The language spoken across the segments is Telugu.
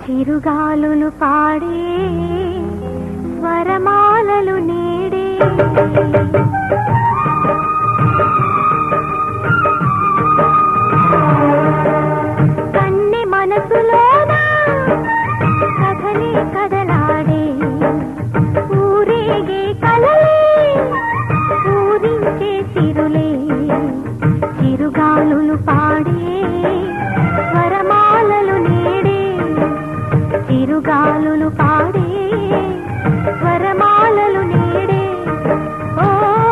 చిరుగాలులు పాడే స్వరమాలలు నేడే కన్నె మనసులోన కథలే కదలాడే ఊరేగే కలలే ఊరించే సిరులే చిరుగాలులు పాడే స్వరమాలలు నేడే చిరుగాలులు పాడే స్వరమాలలు నేడే ఓ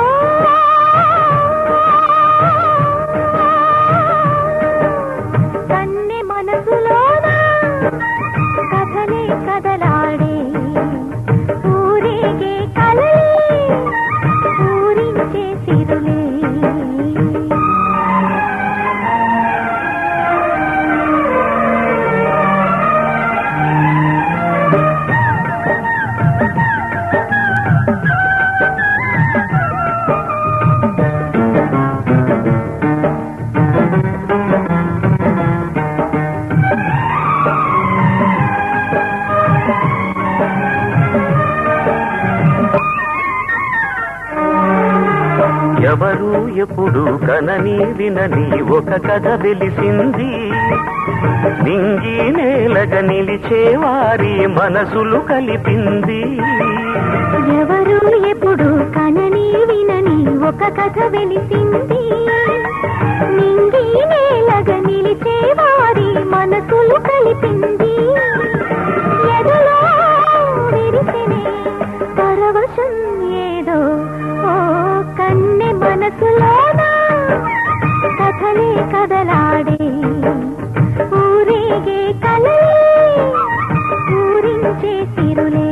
కన్నె మనసులోన కథలే కదలాడే ఊరేగే కలలే ఊరించే సిరులే ఎవరు ఎప్పుడు కనని వినని ఒక కథ వెలిసింది నింగి నేలగ నిలిచే వారి మనసులు కలిపింది ఎవరు ఎప్పుడు కనని వినని ఒక కథ వెలిసింది నింగి నేలగ నిలిచే వారి మనసులు కలిపింది ఎదలో విరిసినే పరవశం ఏదో ఓ కన్నె మనసులోన కథలే కదలాడే ఊరేగే కలలే ఊరించే సిరులే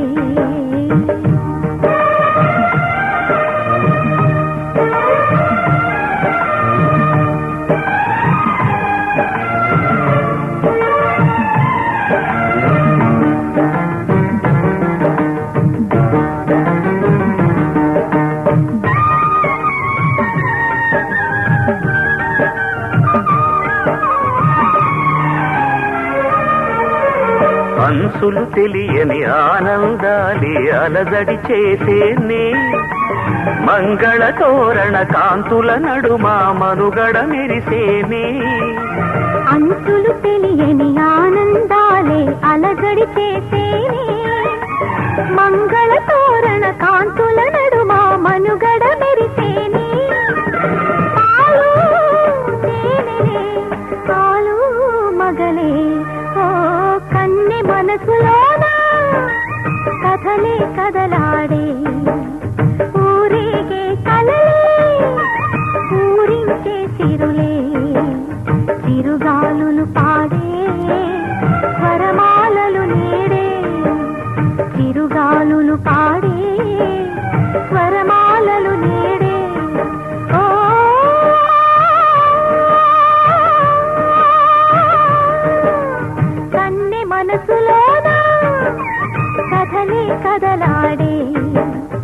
అంచులు తెలియని ఆనందాలి అలజడి చేసేనే మంగళ తోరణ కాంతుల నడుమ మనుగడ మెరిసేనే అంచులు తెలియని ఆనందాలే అలజడి చేసేనే మంగళ తోరణ కాంతుల నడుమ మనుగడ మెరిసేనే పాలు తేనెలే, పాలు మగలే ఓ కన్నె మనసులోన కథలే కదలాడే ఊరేగే కలలే ఊరించే సిరులే చిరుగాలులు పాడే స్వరమాలలు నేడే చిరుగాలులు పాడే స్వరమాలలు నేడే ఓ కన్నె మనసులోన కథలే కదలాడే